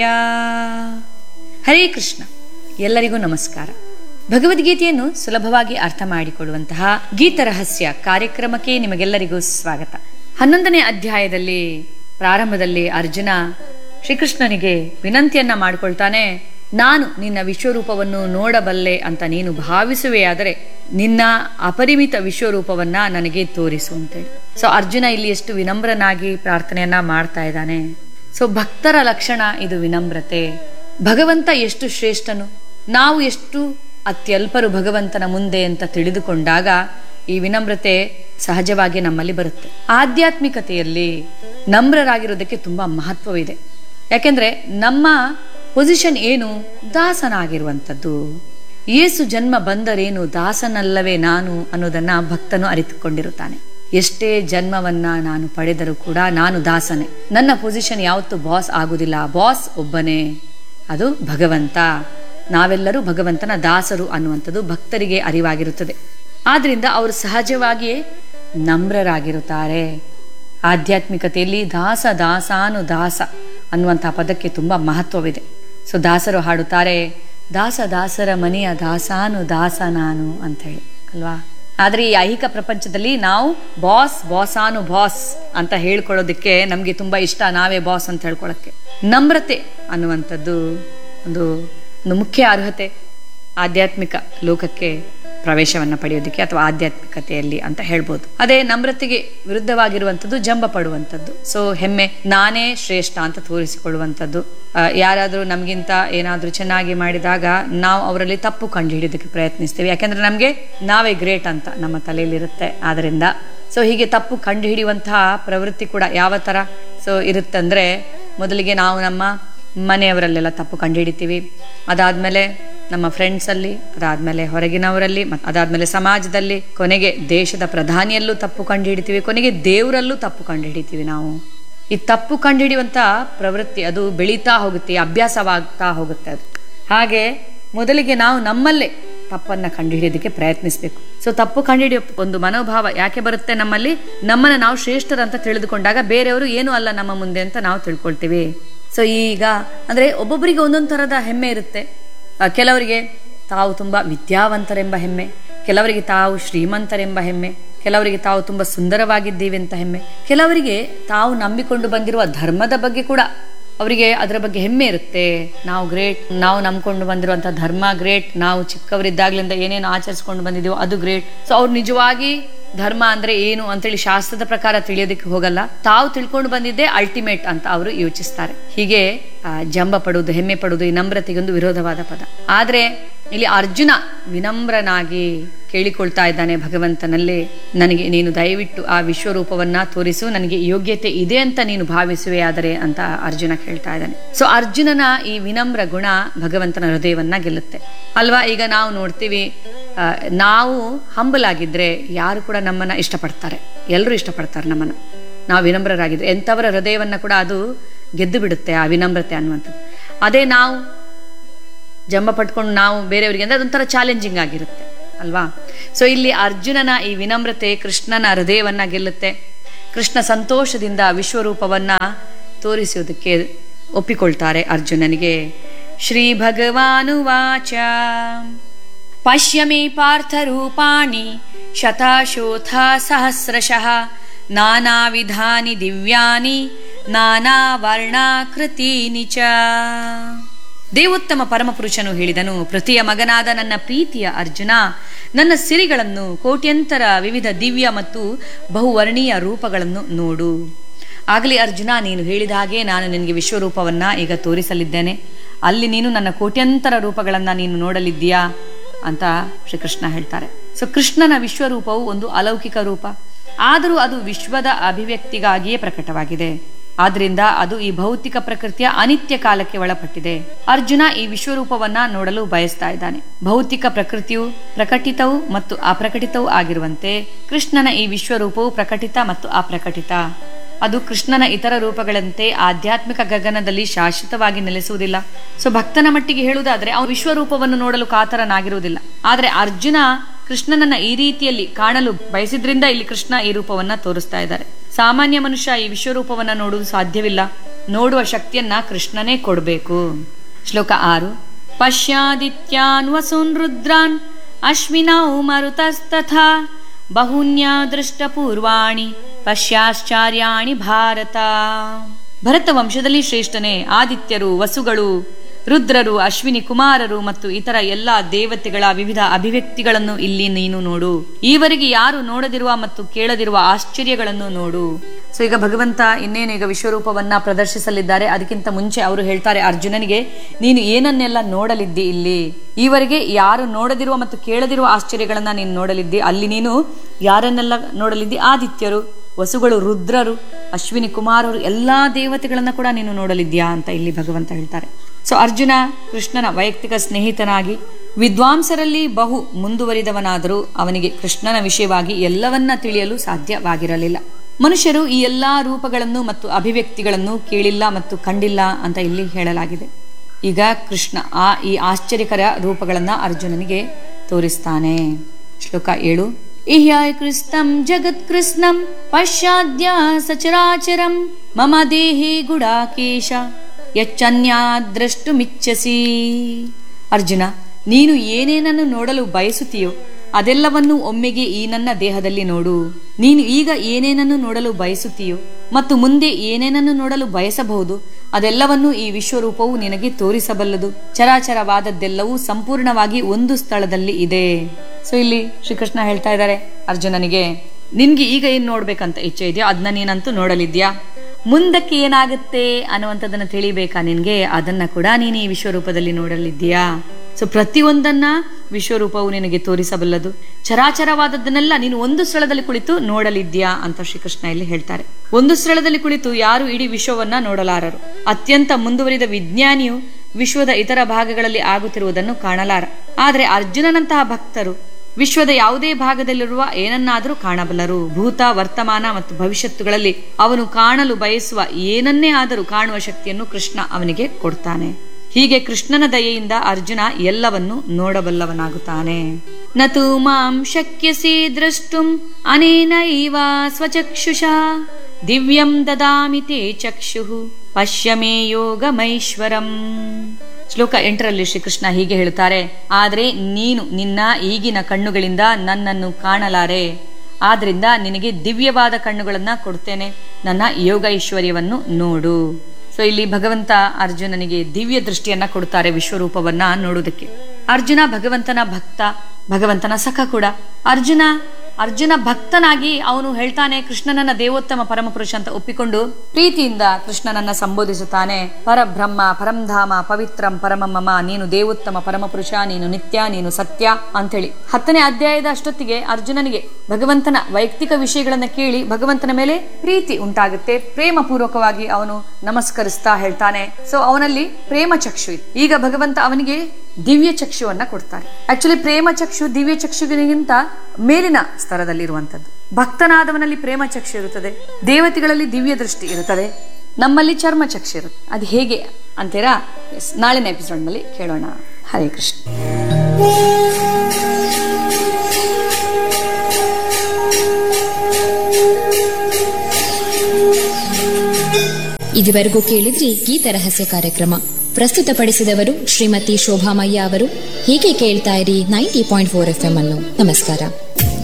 ಯಾ. ಹರೇ ಕೃಷ್ಣ ಎಲ್ಲರಿಗೂ ನಮಸ್ಕಾರ ಭಗವದ್ಗೀತೆಯನ್ನು ಸುಲಭವಾಗಿ ಅರ್ಥ ಮಾಡಿಕೊಳ್ಳುವಂತಹ ಗೀತರಹಸ್ಯ ಕಾರ್ಯಕ್ರಮಕ್ಕೆ ನಿಮಗೆಲ್ಲರಿಗೂ ಸ್ವಾಗತ ಹನ್ನೊಂದನೇ ಅಧ್ಯಾಯದಲ್ಲಿ ಪ್ರಾರಂಭದಲ್ಲಿ ಅರ್ಜುನ ಶ್ರೀಕೃಷ್ಣನಿಗೆ ವಿನಂತಿಯನ್ನ ಮಾಡಿಕೊಳ್ತಾನೆ ನಾನು ನಿನ್ನ ವಿಶ್ವರೂಪವನ್ನು ನೋಡಬಲ್ಲೆ ಅಂತ ನೀನು ಭಾವಿಸುವೆಯಾದರೆ ನಿನ್ನ ಅಪರಿಮಿತ ವಿಶ್ವರೂಪವನ್ನ ನನಗೆ ತೋರಿಸು ಅಂತೇಳಿ ಸೊ ಅರ್ಜುನ ಇಲ್ಲಿ ಎಷ್ಟು ವಿನಮ್ರನಾಗಿ ಪ್ರಾರ್ಥನೆಯನ್ನ ಮಾಡ್ತಾ ಇದ್ದಾನೆ ಸೊ ಭಕ್ತರ ಲಕ್ಷಣ ಇದು ವಿನಮ್ರತೆ ಭಗವಂತ ಎಷ್ಟು ಶ್ರೇಷ್ಠನು ನಾವು ಎಷ್ಟು ಅತ್ಯಲ್ಪರು ಭಗವಂತನ ಮುಂದೆ ಅಂತ ತಿಳಿದುಕೊಂಡಾಗ ಈ ವಿನಮ್ರತೆ ಸಹಜವಾಗಿ ನಮ್ಮಲ್ಲಿ ಬರುತ್ತೆ ಆಧ್ಯಾತ್ಮಿಕತೆಯಲ್ಲಿ ನಮ್ರರಾಗಿರೋದಕ್ಕೆ ತುಂಬಾ ಮಹತ್ವವಿದೆ ಯಾಕೆಂದ್ರೆ ನಮ್ಮ ಪೊಸಿಷನ್ ಏನು ದಾಸನಾಗಿರುವಂಥದ್ದು ಯೇಸು ಜನ್ಮ ಬಂದರೇನು ದಾಸನಲ್ಲವೇ ನಾನು ಅನ್ನೋದನ್ನ ಭಕ್ತನು ಅರಿತುಕೊಂಡಿರುತ್ತಾನೆ ಎಷ್ಟೇ ಜನ್ಮವನ್ನ ನಾನು ಪಡೆದರೂ ಕೂಡ ನಾನು ದಾಸನೇ ನನ್ನ ಪೊಸಿಷನ್ ಯಾವತ್ತೂ ಬಾಸ್ ಆಗುದಿಲ್ಲ ಬಾಸ್ ಒಬ್ಬನೇ ಅದು ಭಗವಂತ ನಾವೆಲ್ಲರೂ ಭಗವಂತನ ದಾಸರು ಅನ್ನುವಂಥದ್ದು ಭಕ್ತರಿಗೆ ಅರಿವಾಗಿರುತ್ತದೆ ಆದ್ರಿಂದ ಅವರು ಸಹಜವಾಗಿಯೇ ನಮ್ರರಾಗಿರುತ್ತಾರೆ ಆಧ್ಯಾತ್ಮಿಕತೆಯಲ್ಲಿ ದಾಸ ದಾಸಾನು ದಾಸ ಅನ್ನುವಂತಹ ಪದಕ್ಕೆ ತುಂಬಾ ಮಹತ್ವವಿದೆ ಸೊ ದಾಸರು ಹಾಡುತ್ತಾರೆ ದಾಸ ದಾಸರ ಮನೆಯ ದಾಸಾನು ದಾಸ ನಾನು ಅಂತ ಹೇಳಿ ಅಲ್ವಾ ಆದ್ರೆ ಈ ಐಹಿಕ ಪ್ರಪಂಚದಲ್ಲಿ ನಾವು ಬಾಸ್ ಬಾಸಾನು ಬಾಸ್ ಅಂತ ಹೇಳ್ಕೊಳ್ಳೋದಕ್ಕೆ ನಮ್ಗೆ ತುಂಬಾ ಇಷ್ಟ ನಾವೇ ಬಾಸ್ ಅಂತ ಹೇಳ್ಕೊಳ್ಳೋಕ್ಕೆ ನಮ್ರತೆ ಅನ್ನುವಂಥದ್ದು ಒಂದು ಒಂದು ಮುಖ್ಯ ಅರ್ಹತೆ ಆಧ್ಯಾತ್ಮಿಕ ಲೋಕಕ್ಕೆ ಪ್ರವೇಶವನ್ನ ಪಡೆಯೋದಕ್ಕೆ ಅಥವಾ ಆಧ್ಯಾತ್ಮಿಕತೆಯಲ್ಲಿ ಅಂತ ಹೇಳ್ಬೋದು ಅದೇ ನಮ್ರತೆಗೆ ವಿರುದ್ಧವಾಗಿರುವಂಥದ್ದು ಜಂಬ ಪಡುವಂಥದ್ದು ಸೊ ಹೆಮ್ಮೆ ನಾನೇ ಶ್ರೇಷ್ಠ ಅಂತ ತೋರಿಸಿಕೊಳ್ಳುವಂಥದ್ದು ಆ, ಯಾರಾದ್ರೂ ನಮ್ಗಿಂತ ಏನಾದ್ರೂ ಚೆನ್ನಾಗಿ ಮಾಡಿದಾಗ ನಾವು ಅವರಲ್ಲಿ ತಪ್ಪು ಕಂಡು ಹಿಡಿಯೋದಕ್ಕೆ ಪ್ರಯತ್ನಿಸ್ತೀವಿ ಯಾಕೆಂದ್ರೆ ನಮ್ಗೆ ನಾವೇ ಗ್ರೇಟ್ ಅಂತ ನಮ್ಮ ತಲೆಯಲ್ಲಿರುತ್ತೆ ಆದ್ರಿಂದ ಸೊ ಹೀಗೆ ತಪ್ಪು ಕಂಡು ಹಿಡಿಯುವಂತಹ ಪ್ರವೃತ್ತಿ ಕೂಡ ಯಾವ ತರ ಸೊ ಇರುತ್ತಂದ್ರೆ ಮೊದಲಿಗೆ ನಾವು ನಮ್ಮ ಮನೆಯವರಲ್ಲೆಲ್ಲ ತಪ್ಪು ಕಂಡುಹಿಡಿತೀವಿ ಅದಾದ್ಮೇಲೆ ನಮ್ಮ ಫ್ರೆಂಡ್ಸ್ ಅಲ್ಲಿ ಅದಾದ್ಮೇಲೆ ಹೊರಗಿನವರಲ್ಲಿ ಮತ್ ಅದಾದ್ಮೇಲೆ ಸಮಾಜದಲ್ಲಿ ಕೊನೆಗೆ ದೇಶದ ಪ್ರಧಾನಿಯಲ್ಲೂ ತಪ್ಪು ಕಂಡುಹಿಡಿತೀವಿ ಕೊನೆಗೆ ದೇವರಲ್ಲೂ ತಪ್ಪು ಕಂಡುಹಿಡಿತೀವಿ ನಾವು ಈ ತಪ್ಪು ಕಂಡುಹಿಡಿಯುವಂತ ಪ್ರವೃತ್ತಿ ಅದು ಬೆಳೀತಾ ಹೋಗುತ್ತೆ ಅಭ್ಯಾಸವಾಗ್ತಾ ಹೋಗುತ್ತೆ ಅದು ಹಾಗೆ ಮೊದಲಿಗೆ ನಾವು ನಮ್ಮಲ್ಲೇ ತಪ್ಪನ್ನ ಕಂಡುಹಿಡಿಯೋದಕ್ಕೆ ಪ್ರಯತ್ನಿಸಬೇಕು ಸೊ ತಪ್ಪು ಕಂಡುಹಿಡಿಯೋ ಒಂದು ಮನೋಭಾವ ಯಾಕೆ ಬರುತ್ತೆ ನಮ್ಮಲ್ಲಿ ನಮ್ಮನ್ನ ನಾವು ಶ್ರೇಷ್ಠರಂತ ತಿಳಿದುಕೊಂಡಾಗ ಬೇರೆಯವರು ಏನು ಅಲ್ಲ ನಮ್ಮ ಮುಂದೆ ಅಂತ ನಾವು ತಿಳ್ಕೊಳ್ತೀವಿ ಸೊ ಈಗ ಅಂದ್ರೆ ಒಬ್ಬೊಬ್ಬರಿಗೆ ಒಂದೊಂದು ತರದ ಹೆಮ್ಮೆ ಇರುತ್ತೆ ಆ, ಕೆಲವರಿಗೆ ತಾವು ತುಂಬಾ ವಿದ್ಯಾವಂತರೆಂಬ ಹೆಮ್ಮೆ ಕೆಲವರಿಗೆ ತಾವು ಶ್ರೀಮಂತರೆಂಬ ಹೆಮ್ಮೆ ಕೆಲವರಿಗೆ ತಾವು ತುಂಬಾ ಸುಂದರವಾಗಿದ್ದೀವಿ ಅಂತ ಹೆಮ್ಮೆ ಕೆಲವರಿಗೆ ತಾವು ನಂಬಿಕೊಂಡು ಬಂದಿರುವ ಧರ್ಮದ ಬಗ್ಗೆ ಕೂಡ ಅವರಿಗೆ ಅದರ ಬಗ್ಗೆ ಹೆಮ್ಮೆ ಇರುತ್ತೆ ನಾವು ಗ್ರೇಟ್ ನಾವು ನಂಬ್ಕೊಂಡು ಬಂದಿರುವಂತಹ ಧರ್ಮ ಗ್ರೇಟ್ ನಾವು ಚಿಕ್ಕವರಿದ್ದಾಗ್ಲಿಂದ ಏನೇನು ಆಚರಿಸ್ಕೊಂಡು ಬಂದಿದೀವೋ ಅದು ಗ್ರೇಟ್ ಸೊ ಅವ್ರು ನಿಜವಾಗಿ ಧರ್ಮ ಅಂದ್ರೆ ಏನು ಅಂತೇಳಿ ಶಾಸ್ತ್ರದ ಪ್ರಕಾರ ತಿಳಿಯೋದಕ್ಕೆ ಹೋಗಲ್ಲ ತಾವು ತಿಳ್ಕೊಂಡು ಬಂದಿದ್ದೇ ಅಲ್ಟಿಮೇಟ್ ಅಂತ ಅವರು ಯೋಚಿಸ್ತಾರೆ ಹೀಗೆ ಆ, ಜಂಬ ಪಡುವುದು ಹೆಮ್ಮೆ ಪಡುವುದು ಈ ನಮ್ರತೆಗೊಂದು ವಿರೋಧವಾದ ಪದ ಆದ್ರೆ ಇಲ್ಲಿ ಅರ್ಜುನ ವಿನಮ್ರನಾಗಿ ಕೇಳಿಕೊಳ್ತಾ ಇದ್ದಾನೆ ಭಗವಂತನಲ್ಲಿ ನನಗೆ ನೀನು ದಯವಿಟ್ಟು ಆ ವಿಶ್ವರೂಪವನ್ನ ತೋರಿಸು ನನಗೆ ಯೋಗ್ಯತೆ ಇದೆ ಅಂತ ನೀನು ಭಾವಿಸುವೆ ಆದರೆ ಅಂತ ಅರ್ಜುನ ಕೇಳ್ತಾ ಇದ್ದಾನೆ ಸೊ ಅರ್ಜುನನ ಈ ವಿನಮ್ರ ಗುಣ ಭಗವಂತನ ಹೃದಯವನ್ನ ಗೆಲ್ಲುತ್ತೆ ಅಲ್ವಾ ಈಗ ನಾವು ನೋಡ್ತೀವಿ ಆ, ನಾವು ಹಂಬಲ್ ಆಗಿದ್ರೆ ಯಾರು ಕೂಡ ನಮ್ಮನ್ನ ಇಷ್ಟಪಡ್ತಾರೆ ಎಲ್ಲರೂ ಇಷ್ಟಪಡ್ತಾರೆ ನಮ್ಮನ್ನ ನಾವು ವಿನಮ್ರರಾಗಿದ್ರೆ ಎಂಥವರ ಹೃದಯವನ್ನ ಕೂಡ ಅದು ಗೆದ್ದು ಬಿಡುತ್ತೆ ಆ ವಿನಮ್ರತೆ ಅನ್ನುವಂಥದ್ದು ಅದೇ ನಾವು ಜಂಬ ಪಟ್ಕೊಂಡು ನಾವು ಬೇರೆಯವರಿಗೆ ಅಂದ್ರೆ ಅದೊಂಥರ ಚಾಲೆಂಜಿಂಗ್ ಆಗಿರುತ್ತೆ ಅಲ್ವಾ ಸೊ ಇಲ್ಲಿ ಅರ್ಜುನನ ಈ ವಿನಮ್ರತೆ ಕೃಷ್ಣನ ಹೃದಯವನ್ನ ಗೆಲ್ಲುತ್ತೆ ಕೃಷ್ಣ ಸಂತೋಷದಿಂದ ವಿಶ್ವರೂಪವನ್ನ ತೋರಿಸುವುದಕ್ಕೆ ಒಪ್ಪಿಕೊಳ್ತಾರೆ ಅರ್ಜುನನಿಗೆ ಶ್ರೀ ಭಗವಾನುವಾಚ ಪಶ್ಯ ಮೇ ಪಾರ್ಥರೂಪಾಣಿ ಶತಾಶೋಥ ಸಹಸ್ರಶಃ ನಾನಾವಿಧಾನಿ ದಿವ್ಯಾನಿ ನಾನಾ ವರ್ಣಾಕೃತೀನಿ ಚ ದೇವೋತ್ತಮ ಪರಮಪುರುಷನು ಹೇಳಿದನು ಪ್ರತಿಯ ಮಗನಾದ ನನ್ನ ಪ್ರೀತಿಯ ಅರ್ಜುನ ನನ್ನ ಸಿರಿಗಳನ್ನು ಕೋಟ್ಯಂತರ ವಿವಿಧ ದಿವ್ಯ ಮತ್ತು ಬಹುವರ್ಣೀಯ ರೂಪಗಳನ್ನು ನೋಡು ಆಗಲಿ ಅರ್ಜುನ ನೀನು ಹೇಳಿದ ಹಾಗೆ ನಾನು ನಿನಗೆ ವಿಶ್ವರೂಪವನ್ನ ಈಗ ತೋರಿಸಲಿದ್ದೇನೆ ಅಲ್ಲಿ ನೀನು ನನ್ನ ಕೋಟ್ಯಂತರ ರೂಪಗಳನ್ನ ನೀನು ನೋಡಲಿದ್ದೀಯಾ ಅಂತ ಶ್ರೀಕೃಷ್ಣ ಹೇಳ್ತಾರೆ ಸೊ ಕೃಷ್ಣನ ವಿಶ್ವರೂಪವು ಒಂದು ಅಲೌಕಿಕ ರೂಪ ಆದರೂ ಅದು ವಿಶ್ವದ ಅಭಿವ್ಯಕ್ತಿಗಾಗಿಯೇ ಪ್ರಕಟವಾಗಿದೆ ಆದ್ರಿಂದ ಅದು ಈ ಭೌತಿಕ ಪ್ರಕೃತಿಯ ಅನಿತ್ಯ ಕಾಲಕ್ಕೆ ಒಳಪಟ್ಟಿದೆ ಅರ್ಜುನ ಈ ವಿಶ್ವರೂಪವನ್ನ ನೋಡಲು ಬಯಸ್ತಾ ಇದ್ದಾನೆ ಭೌತಿಕ ಪ್ರಕೃತಿಯು ಪ್ರಕಟಿತವೂ ಮತ್ತು ಅಪ್ರಕಟಿತವೂ ಆಗಿರುವಂತೆ ಕೃಷ್ಣನ ಈ ವಿಶ್ವರೂಪವು ಪ್ರಕಟಿತ ಮತ್ತು ಅಪ್ರಕಟಿತ ಅದು ಕೃಷ್ಣನ ಇತರ ರೂಪಗಳಂತೆ ಆಧ್ಯಾತ್ಮಿಕ ಗಗನದಲ್ಲಿ ಶಾಶ್ವತವಾಗಿ ನೆಲೆಸುವುದಿಲ್ಲ ಸೊ ಭಕ್ತನ ಮಟ್ಟಿಗೆ ಹೇಳುವುದಾದ್ರೆ ಅವನು ವಿಶ್ವರೂಪವನ್ನು ನೋಡಲು ಕಾತರನಾಗಿರುವುದಿಲ್ಲ ಆದ್ರೆ ಅರ್ಜುನ ಕೃಷ್ಣನನ್ನ ಈ ರೀತಿಯಲ್ಲಿ ಕಾಣಲು ಬಯಸಿದ್ರಿಂದ ಇಲ್ಲಿ ಕೃಷ್ಣ ಈ ರೂಪವನ್ನ ತೋರಿಸ್ತಾ ಇದ್ದಾರೆ ಸಾಮಾನ್ಯ ಮನುಷ್ಯ ಈ ವಿಶ್ವರೂಪವನ್ನ ನೋಡುವುದು ಸಾಧ್ಯವಿಲ್ಲ ನೋಡುವ ಶಕ್ತಿಯನ್ನ ಕೃಷ್ಣನೇ ಕೊಡಬೇಕು ಶ್ಲೋಕ ಆರು ಪಶ್ಯಾದಿತ್ಯಾನ್ ವಸುನ್ ರುದ್ರಾನ್ ಅಶ್ವಿನೌ ಮರುತಸ್ತಥಾ ಬಹೂನ್ಯ ದೃಷ್ಟಪೂರ್ವಾಣಿ ಪಶ್ಚಾಶ್ಚಾರ್ಯಾಣಿ ಭಾರತ ಭರತ ವಂಶದಲ್ಲಿ ಶ್ರೇಷ್ಠನೇ ಆದಿತ್ಯರು ವಸುಗಳು ರುದ್ರರು ಅಶ್ವಿನಿ ಕುಮಾರರು ಮತ್ತು ಇತರ ಎಲ್ಲ ದೇವತೆಗಳ ವಿವಿಧ ಅಭಿವ್ಯಕ್ತಿಗಳನ್ನು ಇಲ್ಲಿ ನೀನು ನೋಡು ಈವರೆಗೆ ಯಾರು ನೋಡದಿರುವ ಮತ್ತು ಕೇಳದಿರುವ ಆಶ್ಚರ್ಯಗಳನ್ನು ನೋಡು ಸೊ ಈಗ ಭಗವಂತ ಇನ್ನೇನು ಈಗ ವಿಶ್ವರೂಪವನ್ನ ಪ್ರದರ್ಶಿಸಲಿದ್ದಾರೆ ಅದಕ್ಕಿಂತ ಮುಂಚೆ ಅವರು ಹೇಳ್ತಾರೆ ಅರ್ಜುನನಿಗೆ ನೀನು ಏನನ್ನೆಲ್ಲ ನೋಡಲಿದ್ದಿ ಇಲ್ಲಿ ಈವರೆಗೆ ಯಾರು ನೋಡದಿರುವ ಮತ್ತು ಕೇಳದಿರುವ ಆಶ್ಚರ್ಯಗಳನ್ನ ನೀನು ನೋಡಲಿದ್ದಿ ಅಲ್ಲಿ ನೀನು ಯಾರನ್ನೆಲ್ಲ ನೋಡಲಿದ್ದಿ ಆದಿತ್ಯರು ವಸುಗಳು ರುದ್ರರು ಅಶ್ವಿನಿ ಕುಮಾರರು ಎಲ್ಲಾ ದೇವತೆಗಳನ್ನ ಕೂಡ ನೀನು ನೋಡಲಿದ್ಯಾ ಅಂತ ಇಲ್ಲಿ ಭಗವಂತ ಹೇಳ್ತಾರೆ ಸೊ ಅರ್ಜುನ ಕೃಷ್ಣನ ವೈಯಕ್ತಿಕ ಸ್ನೇಹಿತನಾಗಿ ವಿದ್ವಾಂಸರಲ್ಲಿ ಬಹು ಮುಂದುವರಿದವನಾದರೂ ಅವನಿಗೆ ಕೃಷ್ಣನ ವಿಷಯವಾಗಿ ಎಲ್ಲವನ್ನ ತಿಳಿಯಲು ಸಾಧ್ಯವಾಗಿರಲಿಲ್ಲ ಮನುಷ್ಯರು ಈ ಎಲ್ಲಾ ರೂಪಗಳನ್ನು ಮತ್ತು ಅಭಿವ್ಯಕ್ತಿಗಳನ್ನು ಕೇಳಿಲ್ಲ ಮತ್ತು ಕಂಡಿಲ್ಲ ಅಂತ ಇಲ್ಲಿ ಹೇಳಲಾಗಿದೆ ಈಗ ಕೃಷ್ಣ ಆ ಈ ಆಶ್ಚರ್ಯಕರ ರೂಪಗಳನ್ನ ಅರ್ಜುನನಿಗೆ ತೋರಿಸ್ತಾನೆ ಶ್ಲೋಕ ಏಳು ಇಹ್ಯಾಯ ಕೃಸ್ತಂ ಜಗತ್ ಕೃಷ್ಣಂ ಪಶ್ಚಾದ್ಯ ಸಚರಾಚರಂ ಮಮ ದೇಹಿ ಗುಡಾಕೇಶ ಯಚ್ಚನ್ಯಾದ್ರಷ್ಟುಮಿಚ್ಛಸಿ ಅರ್ಜುನ ನೀನು ಏನೇನನ್ನು ನೋಡಲು ಬಯಸುತ್ತೀಯೋ ಅದೆಲ್ಲವನ್ನು ಒಮ್ಮೆಗೆ ಈ ನನ್ನ ದೇಹದಲ್ಲಿ ನೋಡು ನೀನು ಈಗ ಏನೇನನ್ನು ನೋಡಲು ಬಯಸುತ್ತೀಯೋ ಮತ್ತು ಮುಂದೆ ಏನೇನನ್ನು ನೋಡಲು ಬಯಸಬಹುದು ಅದೆಲ್ಲವನ್ನು ಈ ವಿಶ್ವರೂಪವು ನಿನಗೆ ತೋರಿಸಬಲ್ಲದು ಚರಾಚರವಾದದ್ದೆಲ್ಲವೂ ಸಂಪೂರ್ಣವಾಗಿ ಒಂದು ಸ್ಥಳದಲ್ಲಿ ಇದೆ ಸೊ ಇಲ್ಲಿ ಶ್ರೀಕೃಷ್ಣ ಹೇಳ್ತಾ ಇದ್ದಾರೆ ಅರ್ಜುನನಿಗೆ ನಿನ್ಗೆ ಈಗ ಏನ್ ನೋಡ್ಬೇಕಂತ ಇಚ್ಛೆ ಇದೆಯೋ ಅದನ್ನ ನೀನಂತೂ ನೋಡಲಿದ್ಯಾ ಮುಂದಕ್ಕೆ ಏನಾಗುತ್ತೆ ಅನ್ನುವಂಥದ್ದನ್ನ ತಿಳಿಬೇಕಾ ನಿನ್ಗೆ ಅದನ್ನ ಕೂಡ ನೀನು ಈ ವಿಶ್ವರೂಪದಲ್ಲಿ ನೋಡಲಿದ್ದೀಯಾ ಸೊ ಪ್ರತಿಯೊಂದನ್ನ ವಿಶ್ವರೂಪವು ನಿನಗೆ ತೋರಿಸಬಲ್ಲದು ಚರಾಚರವಾದದ್ದನ್ನೆಲ್ಲ ನೀನು ಒಂದು ಸ್ಥಳದಲ್ಲಿ ಕುಳಿತು ನೋಡಲಿದ್ಯಾ ಅಂತ ಶ್ರೀಕೃಷ್ಣ ಇಲ್ಲಿ ಹೇಳ್ತಾರೆ ಒಂದು ಸ್ಥಳದಲ್ಲಿ ಕುಳಿತು ಯಾರು ಇಡೀ ವಿಶ್ವವನ್ನ ನೋಡಲಾರರು ಅತ್ಯಂತ ಮುಂದುವರಿದ ವಿಜ್ಞಾನಿಯು ವಿಶ್ವದ ಇತರ ಭಾಗಗಳಲ್ಲಿ ಆಗುತ್ತಿರುವುದನ್ನು ಕಾಣಲಾರ ಆದರೆ ಅರ್ಜುನನಂತಹ ಭಕ್ತರು ವಿಶ್ವದ ಯಾವುದೇ ಭಾಗದಲ್ಲಿರುವ ಏನನ್ನಾದರೂ ಕಾಣಬಲ್ಲರು ಭೂತ ವರ್ತಮಾನ ಮತ್ತು ಭವಿಷ್ಯತ್ತುಗಳಲ್ಲಿ ಅವನು ಕಾಣಲು ಬಯಸುವ ಏನನ್ನೇ ಆದರೂ ಕಾಣುವ ಶಕ್ತಿಯನ್ನು ಕೃಷ್ಣ ಅವನಿಗೆ ಕೊಡ್ತಾನೆ ಹೀಗೆ ಕೃಷ್ಣನ ದಯೆಯಿಂದ ಅರ್ಜುನ ಎಲ್ಲವನ್ನು ನೋಡಬಲ್ಲವನಾಗುತ್ತಾನೆ ನತು ಮಾಂ ಶಕ್ಯಸಿ ದ್ರಷ್ಟುಂ ಅನೇನೈವ ಸ್ವಚಕ್ಷುಷ ದಿವ್ಯಂ ದದಾಮಿ ತೇ ಚಕ್ಷು ಪಶ್ಯ ಮೇ ಯೋಗಮೈಶ್ವರಂ ಶ್ಲೋಕ ಎಂಟರಲ್ಲಿ ಶ್ರೀಕೃಷ್ಣ ಹೀಗೆ ಹೇಳುತ್ತಾರೆ ಆದರೆ ನೀನು ನಿನ್ನ ಈಗಿನ ಕಣ್ಣುಗಳಿಂದ ನನ್ನನ್ನು ಕಾಣಲಾರೆ ಆದ್ರಿಂದ ನಿನಗೆ ದಿವ್ಯವಾದ ಕಣ್ಣುಗಳನ್ನ ಕೊಡ್ತೇನೆ ನನ್ನ ಯೋಗ ಐಶ್ವರ್ಯವನ್ನು ನೋಡು ಸೊ ಇಲ್ಲಿ ಭಗವಂತ ಅರ್ಜುನನಿಗೆ ದಿವ್ಯ ದೃಷ್ಟಿಯನ್ನ ಕೊಡ್ತಾರೆ ವಿಶ್ವರೂಪವನ್ನ ನೋಡುವುದಕ್ಕೆ ಅರ್ಜುನ ಭಗವಂತನ ಭಕ್ತ ಭಗವಂತನ ಸಖ ಕೂಡ ಅರ್ಜುನ ಅರ್ಜುನ ಭಕ್ತನಾಗಿ ಅವನು ಹೇಳ್ತಾನೆ ಕೃಷ್ಣನನ್ನ ದೇವೋತ್ತಮ ಪರಮಪುರುಷ ಅಂತ ಒಪ್ಪಿಕೊಂಡು ಪ್ರೀತಿಯಿಂದ ಕೃಷ್ಣನನ್ನ ಸಂಬೋಧಿಸುತ್ತಾನೆ ಪರಬ್ರಹ್ಮ ಪರಂಧಾಮ ಪವಿತ್ರಂ ಪರಮಮ್ಮ ನೀನು ದೇವೋತ್ತಮ ಪರಮಪುರುಷ ನೀನು ನಿತ್ಯ ನೀನು ಸತ್ಯ ಅಂತೇಳಿ ಹತ್ತನೇ ಅಧ್ಯಾಯದ ಅಷ್ಟೊತ್ತಿಗೆ ಅರ್ಜುನನಿಗೆ ಭಗವಂತನ ವೈಯಕ್ತಿಕ ವಿಷಯಗಳನ್ನ ಕೇಳಿ ಭಗವಂತನ ಮೇಲೆ ಪ್ರೀತಿ ಉಂಟಾಗುತ್ತೆ ಪ್ರೇಮ ಪೂರ್ವಕವಾಗಿ ಅವನು ನಮಸ್ಕರಿಸ್ತಾ ಹೇಳ್ತಾನೆ ಸೊ ಅವನಲ್ಲಿ ಪ್ರೇಮ ಚಕ್ಷು ಇದೆ ಈಗ ಭಗವಂತ ಅವನಿಗೆ ದಿವ್ಯ ಚಕ್ಷುವನ್ನ ಕೊಡ್ತಾರೆ ಆಕ್ಚುಲಿ ಪ್ರೇಮ ಚಕ್ಷು ದಿವ್ಯ ಚಕ್ಷುಗಿಂತ ಮೇಲಿನ ಸ್ತರದಲ್ಲಿರುವಂತದ್ದು ಭಕ್ತನಾದವನಲ್ಲಿ ಪ್ರೇಮ ಚಕ್ಷು ಇರುತ್ತದೆ ದೇವತೆಗಳಲ್ಲಿ ದಿವ್ಯ ದೃಷ್ಟಿ ಇರುತ್ತದೆ ನಮ್ಮಲ್ಲಿ ಚರ್ಮ ಚಕ್ಷು ಇರುತ್ತೆ ಅದು ಹೇಗೆ ಅಂತೀರಾ ಎಸ್ ನಾಳಿನ ಎಪಿಸೋಡ್ನಲ್ಲಿ ಕೇಳೋಣ ಹರೇ ಕೃಷ್ಣ ಇದುವರೆಗೂ ಕೇಳಿದ್ರಿ ಗೀತ ರಹಸ್ಯ ಕಾರ್ಯಕ್ರಮ ಪ್ರಸ್ತುತಪಡಿಸಿದವರು ಶ್ರೀಮತಿ ಶೋಭಾಮಯ್ಯ ಅವರು ಹೀಗೆ ಕೇಳ್ತಾ ಇರಿ ninety point four F M ಅನ್ನು ನಮಸ್ಕಾರ